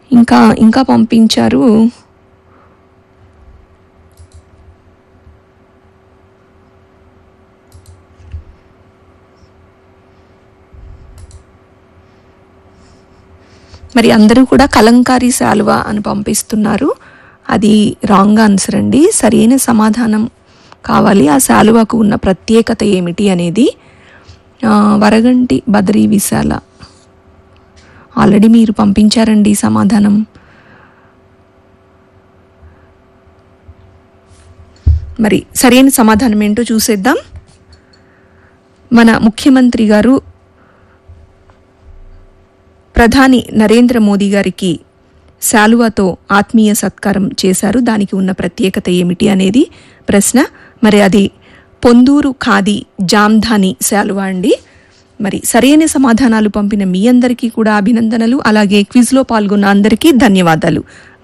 ఇంకా ఇంకా పంపించారు మరి అందరూ కూడా కలంకారీ శాలువా అని పంపిస్తున్నారు అది రాంగ్ ఆన్సర్ అండి సరైన సమాధానం కావాలి ఆ శాలువాకు ఉన్న ప్రత్యేకత ఏమిటి అనేది ఆ, వరగంటి బదరీ విశాల ఆల్రెడీ మీరు పంపించారండి సమాధానం మరి సరైన సమాధానం ఏంటో చూసేద్దాం మన ముఖ్యమంత్రి గారు ప్రధాని నరేంద్ర మోదీ గారికి శాలువాతో ఆత్మీయ సత్కారం చేశారు దానికి ఉన్న ప్రత్యేకత ఏమిటి అనేది ప్రశ్న మరి అది పొందూరు ఖాదీ జామ్ధాని శాలువా అండి మరి సరైన సమాధానాలు పంపిన మీ అందరికీ కూడా అభినందనలు అలాగే క్విజ్లో పాల్గొన్న అందరికీ ధన్యవాదాలు